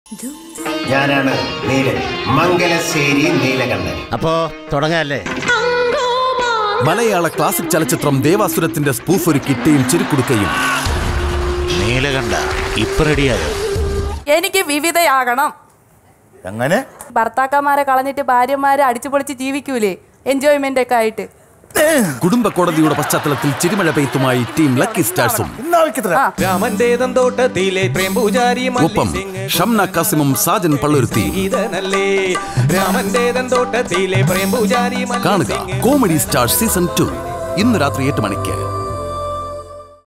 ഞാനാണ് നീലൻ മംഗലശ്ശേരി നീലകണ്ഠൻ അപ്പോ തുടങ്ങാല്ലേ മലയാള ക്ലാസിക് ചലച്ചിത്രം ദേവാസുരത്തിന്റെ സ്പൂഫ് ഒരുക്കി ടീം ചുരുക്കുടുക്കയും നീലകണ്ഠ ഇപ്പൊ റെഡിയായോ എനിക്ക് വിവിധയാകണം അങ്ങനെ ഭർത്താക്കന്മാരെ കളഞ്ഞിട്ട് ഭാര്യമാരെ അടിച്ചു പൊളിച്ച് ജീവിക്കൂലേ എൻജോയ്മെന്റ് ഒക്കെ ആയിട്ട് കുടുംബ കോടതിയുടെ പശ്ചാത്തലത്തിൽ ചിരിമഴ പെയ്ത്തുമായി ടീം ലക്കി സ്റ്റാർസും രാമന്റേതം തോട്ടത്തിലെ പ്രേംപൂജാരി ഒപ്പം ഷംന കാസിമും സാജൻ പള്ളുരുത്തി ഗീതനല്ലേ രാമന്റേതം തോട്ടത്തിലെ പ്രേംപൂജാരി കാണുക കോമഡി സ്റ്റാർ സീസൺ ടു ഇന്ന് രാത്രി എട്ട് മണിക്ക്